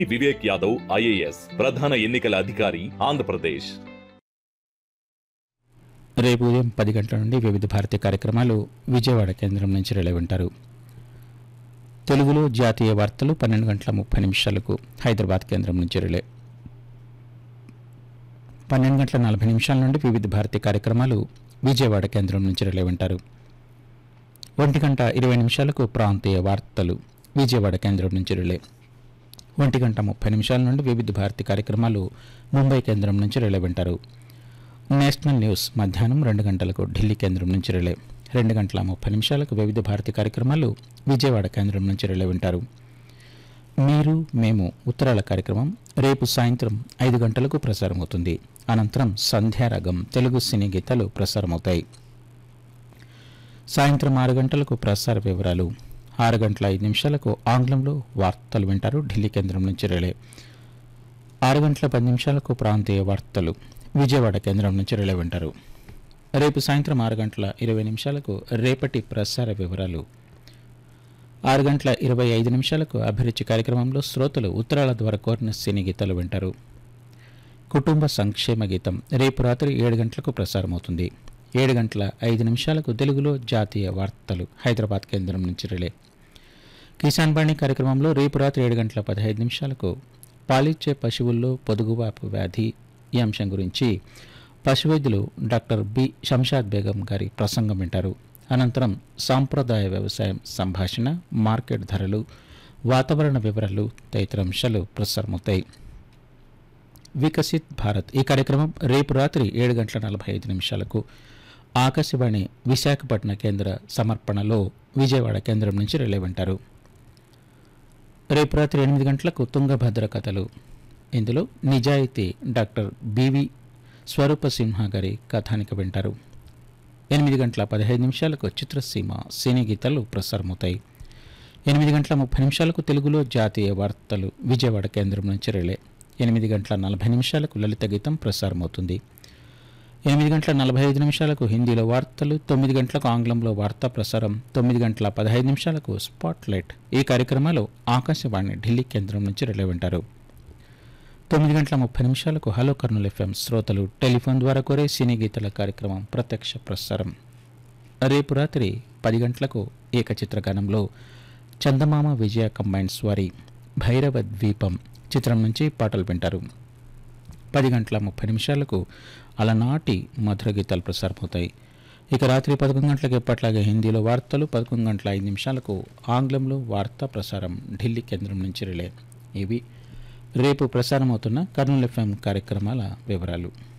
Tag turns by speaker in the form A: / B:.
A: Vivek Yadav IAS ప్రధాన ఎన్నికల అధికారి ఆంధ్రప్రదేశ్
B: రేపు ఉదయం పది గంటల నుండి వివిధ భారతీయ కార్యక్రమాలు విజయవాడ కేంద్రం నుంచి రిలే ఉంటారు తెలుగులో జాతీయ వార్తలు పన్నెండు గంటల ముప్పై నిమిషాలకు హైదరాబాద్ కేంద్రం నుంచి రిలే పన్నెండు గంటల నలభై నిమిషాల నుండి వివిధ భారతీయ కార్యక్రమాలు విజయవాడ కేంద్రం నుంచి రిలే ఉంటారు ఒంటి గంట ఇరవై నిమిషాలకు ప్రాంతీయ వార్తలు విజయవాడ కేంద్రం నుంచి రిలే ఒంటి గంట ముప్పై నిమిషాల నుండి వివిధ భారతీయ కార్యక్రమాలు ముంబై కేంద్రం నుంచి రిలే వింటారు నేషనల్ న్యూస్ మధ్యాహ్నం రెండు గంటలకు ఢిల్లీ కేంద్రం నుంచి రిలే రెండు గంటల ముప్పై నిమిషాలకు వివిధ భారతీయ కార్యక్రమాలు విజయవాడ కేంద్రం నుంచి రిలే వింటారు మీరు మేము ఉత్తరాల కార్యక్రమం రేపు సాయంత్రం ఐదు గంటలకు ప్రసారమవుతుంది అనంతరం సంధ్యారాగం తెలుగు సినీ గీతాలు ప్రసారమవుతాయి సాయంత్రం ఆరు గంటలకు ప్రసార వివరాలు ఆరు గంటల ఐదు నిమిషాలకు ఆంగ్లంలో వార్తలు వింటారు ఢిల్లీ కేంద్రం నుంచి రిలే ఆరు గంటల పది నిమిషాలకు ప్రాంతీయ వార్తలు విజయవాడ కేంద్రం నుంచి రిలే వింటారు రేపు సాయంత్రం ఆరు గంటల ఇరవై నిమిషాలకు రేపటి ప్రసార వివరాలు ఆరు గంటల ఇరవై ఐదు నిమిషాలకు అభిరుచి కార్యక్రమంలో శ్రోతలు ఉత్తరాల ద్వారా కోరిన సినీ గీతాలు వింటారు కుటుంబ సంక్షేమ గీతం రేపు రాత్రి ఏడు గంటలకు ప్రసారమవుతుంది ఏడు గంటల ఐదు నిమిషాలకు తెలుగులో జాతీయ వార్తలు హైదరాబాద్ కేంద్రం నుంచి రిలే కిసాన్ బాణి కార్యక్రమంలో రేపు రాత్రి ఏడు గంటల పదహైదు నిమిషాలకు పాలిచ్చే పశువుల్లో పొదుగువాపు వ్యాధి ఈ అంశం గురించి పశువైద్యులు డాక్టర్ బి శంషాద్ బేగం గారి ప్రసంగం వింటారు అనంతరం సాంప్రదాయ వ్యవసాయం సంభాషణ మార్కెట్ ధరలు వాతావరణ వివరాలు తదితర అంశాలు ప్రసారమవుతాయి వికసిత్ భారత్ ఈ కార్యక్రమం రేపు రాత్రి ఏడు గంటల నలభై ఐదు నిమిషాలకు ఆకాశవాణి విశాఖపట్నం కేంద్ర సమర్పణలో విజయవాడ కేంద్రం నుంచి రిలే వింటారు రేపు రాత్రి ఎనిమిది గంటలకు తుంగభద్ర కథలు ఇందులో నిజాయితీ డాక్టర్ బివి స్వరూప సింహ గారి కథానిక వింటారు ఎనిమిది గంటల పదహైదు నిమిషాలకు చిత్రసీమ సినీ గీతాలు ప్రసారమవుతాయి ఎనిమిది గంటల ముప్పై నిమిషాలకు తెలుగులో జాతీయ వార్తలు విజయవాడ కేంద్రం నుంచి రిలే ఎనిమిది గంటల నలభై నిమిషాలకు లలిత గీతం ప్రసారమవుతుంది ఎనిమిది గంటల నలభై ఐదు నిమిషాలకు హిందీలో వార్తలు తొమ్మిది గంటలకు ఆంగ్లంలో వార్తా ప్రసారం తొమ్మిది గంటల పదహైదు నిమిషాలకు స్పాట్ లైట్ ఈ కార్యక్రమాలు ఆకాశవాణి ఢిల్లీ కేంద్రం నుంచి రిలే వింటారు తొమ్మిది గంటల ముప్పై నిమిషాలకు హలో కర్నూలు ఎఫ్ఎం శ్రోతలు టెలిఫోన్ ద్వారా కోరే సినీ గీతల కార్యక్రమం ప్రత్యక్ష ప్రసారం రేపు రాత్రి పది గంటలకు ఏకచిత్రగానంలో చందమామ విజయ కంబైన్స్ వారి భైరవ ద్వీపం చిత్రం నుంచి పాటలు వింటారు పది గంటల ముప్పై నిమిషాలకు అలనాటి మధుర గీతాలు ప్రసారమవుతాయి ఇక రాత్రి పదకొండు గంటలకు ఎప్పట్లాగే హిందీలో వార్తలు పదకొండు గంటల ఐదు నిమిషాలకు ఆంగ్లంలో వార్తా ప్రసారం ఢిల్లీ కేంద్రం నుంచి రిలే ఇవి రేపు ప్రసారమవుతున్న కర్నూలు ఎఫ్ఎం కార్యక్రమాల వివరాలు